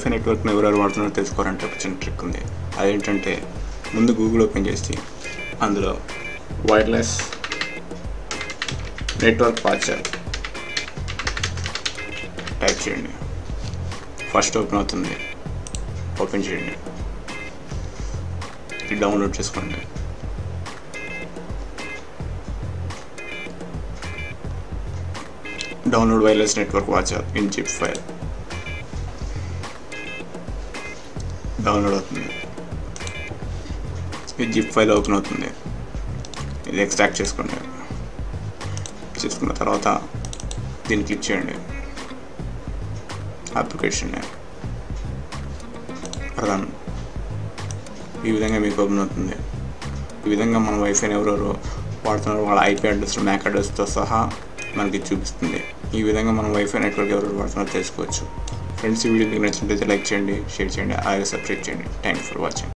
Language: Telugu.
వైఫై నెట్వర్క్ని ఎవరెవరు వాడుతున్నారో తెలుసుకోవాలంటే ఒక చిన్న ట్రిక్ ఉంది అదేంటంటే ముందు గూగుల్ ఓపెన్ చేసి అందులో వైర్లెస్ నెట్వర్క్ వాచర్ టైప్ చేయండి ఫస్ట్ ఓపెన్ అవుతుంది ఓపెన్ చేయండి ఇది డౌన్లోడ్ చేసుకోండి download wireless network watcher in zip file download అవుతుంది ఈ జిప్ ఫైల్ ఓపెన్ అవుతుంది ఇది ఎక్స్ట్రాక్ట్ చేసుకోండి చేసుకున్న తర్వాత దీన్ని క్లిక్ చేయండి అప్లికేషన్ రన్ ఈ విధంగా మీకు ఓపెన్ అవుతుంది ఈ విధంగా మన వైఫైని ఎవరెవరు వాడుతున్నారో వాళ్ళ ఐపీ అడ్రస్ మ్యాక్ అడ్రస్తో సహా మనకి చూపిస్తుంది ఈ విధంగా మనం వైఫై నెట్వర్క్ ఎవరు వాడుతున్నారో తెలుసుకోవచ్చు ఫ్రెండ్స్ ఈ వీడియో మీకు నచ్చినట్లయితే లైక్ చేయండి షేర్ చేయండి అలాగే సబ్స్క్రైబ్ చేయండి థ్యాంక్ యూ ఫర్ వాచింగ్